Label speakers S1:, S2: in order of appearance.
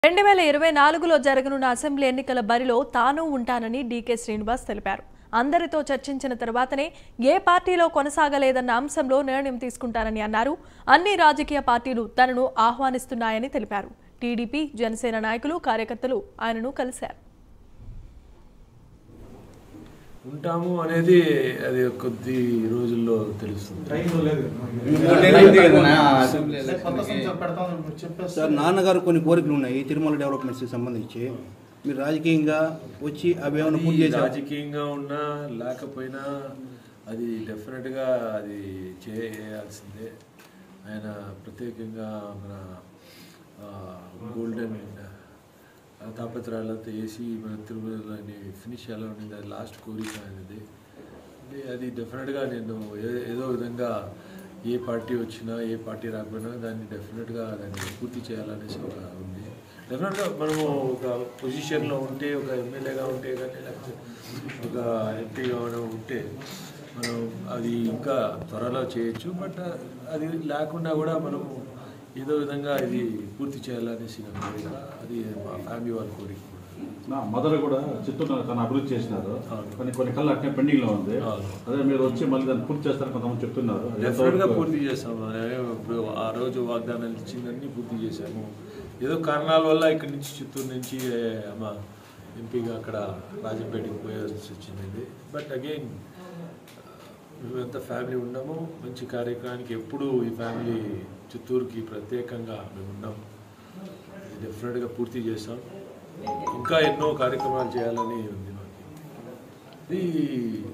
S1: రెండు వేల ఇరవై నాలుగులో జరగనున్న అసెంబ్లీ ఎన్నికల బరిలో తాను ఉంటానని డీకే శ్రీనివాస్ తెలిపారు అందరితో చర్చించిన తర్వాతనే ఏ పార్టీలో కొనసాగలేదన్న అంశంలో నిర్ణయం తీసుకుంటానని అన్నారు అన్ని రాజకీయ పార్టీలు తనను ఆహ్వానిస్తున్నాయని తెలిపారు టీడీపీ జనసేన నాయకులు కార్యకర్తలు ఆయనను కలిశారు
S2: ఉంటాము అనేది అది కొద్ది రోజుల్లో తెలుస్తుంది
S3: టైం లేదు కొత్త సంవత్సరం పెడతాం చెప్పేసి
S4: సార్ నాన్నగారు కొన్ని కోరికలు ఉన్నాయి తిరుమల డెవలప్మెంట్స్కి సంబంధించి మీరు రాజకీయంగా వచ్చి అవి ఏమైనా పూర్తి
S2: అది
S4: చేశారు
S2: రాజకీయంగా ఉన్నా లేకపోయినా అది డెఫినెట్గా అది చేయాల్సిందే ఆయన ప్రత్యేకంగా మన గోల్డెన్ తాపత్రాలతో వేసి మన తిరుమలని ఫినిష్ ఎలా ఉండింది అది లాస్ట్ కోరిక అనేది అంటే అది డెఫినెట్గా నేను ఏ- ఏదో విధంగా ఏ పార్టీ వచ్చినా ఏ పార్టీ రాకపోయినా దాన్ని డెఫినెట్గా దాన్ని పూర్తి చేయాలనేసి ఒక ఉంది డెఫినెట్గా మనము ఒక పొజిషన్లో ఉంటే ఒక ఎమ్మెల్యేగా ఉంటే కానీ లేకపోతే ఒక ఎంపీగా మనం ఉంటే మనం అది ఇంకా త్వరలో చేయొచ్చు బట్ అది లేకుండా కూడా మనము ఏదో విధంగా ఇది పూర్తి చేయాలనేసి నా కోరిక అది మా ఫ్యామిలీ వాళ్ళ కోరిక కూడా
S5: నా మదర్ కూడా చిత్తూరు తన అభివృద్ధి చేసినారు
S2: అవును.
S5: కొన్ని కొన్ని కళ్ళు అట్నే పెండింగ్ లో ఉంది
S2: అవును.
S5: అదే మీరు వచ్చి మళ్ళీ దాన్ని పూర్తి చేస్తారని కొంతమంది చెప్తున్నారు అది
S2: డెఫినెట్గా
S5: ఎంతవరకు-
S2: పూర్తి చేస్తాము మేము ఇప్పుడు ఆ రోజు వాగ్దానాలు ఇచ్చిందన్నీ పూర్తి చేశాము ఏదో కారణాల వల్ల ఇక్కడి నుంచి చిత్తూరు నుంచి ఏ, మా ఎంపీగా అక్కడ రాజంపేటకి పోయాల్సి వచ్చింది బట్ అగైన్ మేమంతా ఫ్యామిలీ ఉన్నాము మంచి కార్యక్రమానికి ఎప్పుడు ఈ ఫ్యామిలీ చిత్తూరుకి ప్రత్యేకంగా మేము ఉన్నాం డెఫినెట్గా పూర్తి చేస్తాం ఇంకా ఎన్నో కార్యక్రమాలు చేయాలని ఉంది మాకు ఇది